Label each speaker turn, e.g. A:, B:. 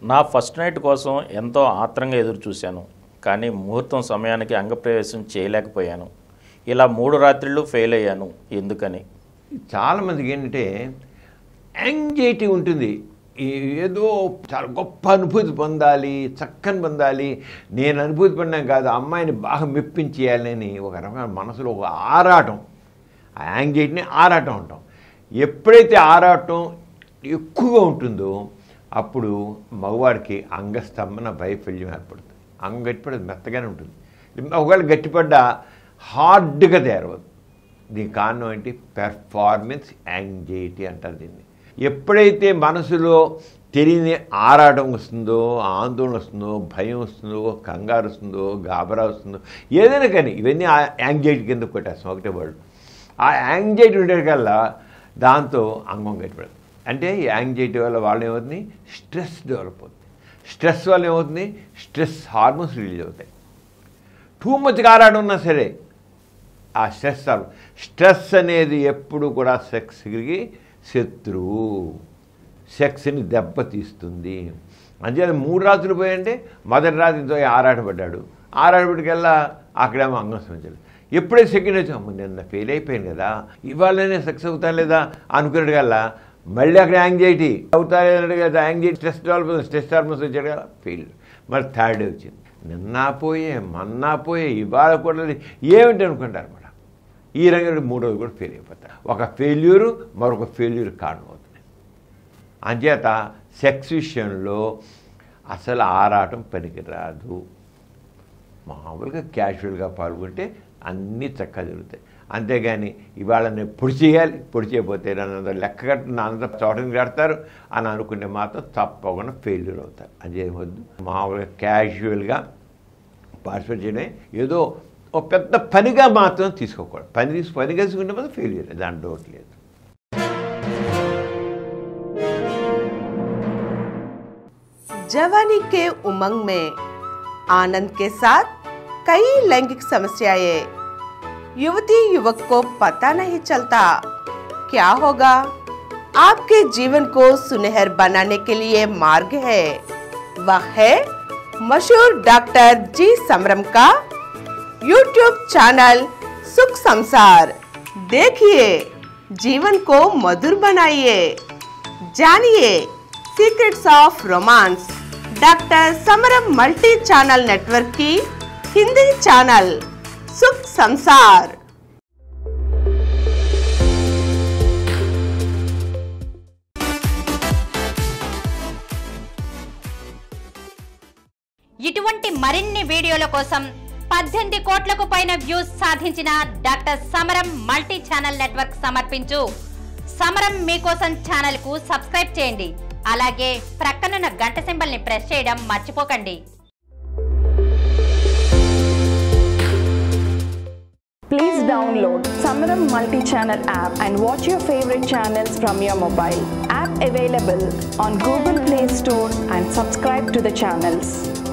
A: నా first night కోసం ఎంతో ఆత్రంగా ఎదురు చూశాను కానీ ముహూర్తం సమయానికి అంగప్రవేశం చేయలేకపోయాను ఇలా మూడు రాత్రిళ్ళు ఫెయిల్ అయ్యాను ఎందుకని
B: చాలామందికి ఏంటంటే యాంగ్జైటీ ఉంటుంది ఈ- ఏదో చాలా గొప్ప అనుభూతి పొందాలి చక్కని పొందాలి నేను అనుభూతి పొందాను కాదు అమ్మాయిని బాగా మెప్పించేయాలని ఒక రకమైన మనసులో ఒక ఆరాటం ఆ యాంగ్జైటీని ఆరాటం అంటాం ఎప్పుడైతే ఆరాటం ఎక్కువగా ఉంటుందో అప్పుడు మగవాడికి అంగస్తంభన వైఫల్యం ఏర్పడుతుంది అంగ గట్టిపడదు మెత్తగానే ఉంటుంది ఒకవేళ గట్టిపడ్డ హార్డ్గా తయారవుతుంది దీని కారణం ఏంటి పెర్ఫార్మెన్స్ యాంగ్జైటీ అంటారు దీన్ని ఎప్పుడైతే మనసులో తెలియని ఆరాటం వస్తుందో ఆందోళన వస్తుందో భయం వస్తుందో కంగారు వస్తుందో గాబరా వస్తుందో ఏదైనా కానీ ఇవన్నీ ఆ యాంగ్జైటీ కింద కొట్టేస్తాం ఒకటే వాళ్ళు ఆ యాంగ్జైటీ ఉండేకల్లా దాంతో అంగం గట్టిపడదు అంటే ఈ యాంగ్జైటీ వల్ల వాళ్ళు ఏమవుతుంది స్ట్రెస్ డెవలప్ అవుతుంది స్ట్రెస్ వల్ల ఏమవుతుంది స్ట్రెస్ హార్మోన్స్ రిలీజ్ అవుతాయి టూ మచ్ ఆరాటం ఉన్నా సరే ఆ స్ట్రెస్ సాల్వ్ స్ట్రెస్ అనేది ఎప్పుడు కూడా సెక్స్కి శత్రువు సెక్స్ని దెబ్బతీస్తుంది అంచేత మూడు రాత్రులు పోయంటే మొదటి రాత్రి ఇంతో ఆరాటపడ్డాడు ఆరాటపడికల్లా అక్కడేమో అంగం సంచలేదు ఎప్పుడైతే సెకండ్ వచ్చి అమ్మ నిన్న ఫెయిల్ అయిపోయాను కదా ఇవాళనే సక్సెస్ అవుతాను లేదా అనుకున్నాడు కల్లా మళ్ళీ అక్కడ యాంగ్జైటీ అవుతా లేదంటే కదా anxiety stress develop stress hormones వచ్చాడు కదా ఫెయిల్ మరి థర్డ్ డే వచ్చింది నిన్న పోయే మొన్న పోయే ఇవాళ కూడా లేదు. ఏమిటి అనుకుంటారు అనమాట ఈ రంగంలో మూడోది కూడా ఫెయిల్ అయిపోతారు ఒక ఫెయిల్యూరు మరొక ఫెయిల్యూర్ కారణమవుతుంది అంచేత సెక్స్ విషయంలో అసలు ఆరాటం పనికిరాదు మామూలుగా క్యాజువల్గా పాల్గొంటే అన్నీ చక్కగా జరుగుతాయి అంతేగాని ఇవాళ నేను పొడి చేయాలి పొడి చేయకపోతే నన్ను లెక్క కట్టి నన్నంత చోటని కడతారు అని అనుకుంటే మాత్రం తప్పకుండా ఫెయిల్యూర్ అవుతారు అది ఏమొద్దు మామూలుగా క్యాజువల్గా పార్టిసిపేట్ చేయడం ఏదో ఒక పెద్ద పనిగా మాత్రం తీసుకోకూడదు పని తీసి పని తీసుకుంటే మాత్రం ఫెయిల్యూర్ దాని డౌట్ లేదు
C: जवानी के उमंग में आनंद के साथ कई लैंगिक समस्याएं युवती युवक को पता नहीं चलता क्या होगा आपके जीवन को सुनहर बनाने के लिए मार्ग है वह है मशहूर डॉक्टर जी समरम का यूट्यूब चैनल सुख संसार देखिए जीवन को मधुर बनाइए जानिए secrets of romance doctor Samaram multi channel network की हिंदी चैनल सुख संसार
D: ఇటువంటి మరిన్ని వీడియోల కోసం పద్దెనిమిది కోట్లకు పైన వ్యూస్ సాధించిన డాక్టర్ సమరం మల్టీ ఛానల్ నెట్వర్క్ సమర్పించు సమరం మీకోసం ఛానల్ కు సబ్స్క్రైబ్ చేయండి అలాగే ప్రక్కనున్న గంట సింబల్ ని ప్రెస్ చేయడం మర్చిపోకండి
E: Please download Samaram multi-channel app and watch your favorite channels from your mobile. App available on Google Play Store and subscribe to the channels.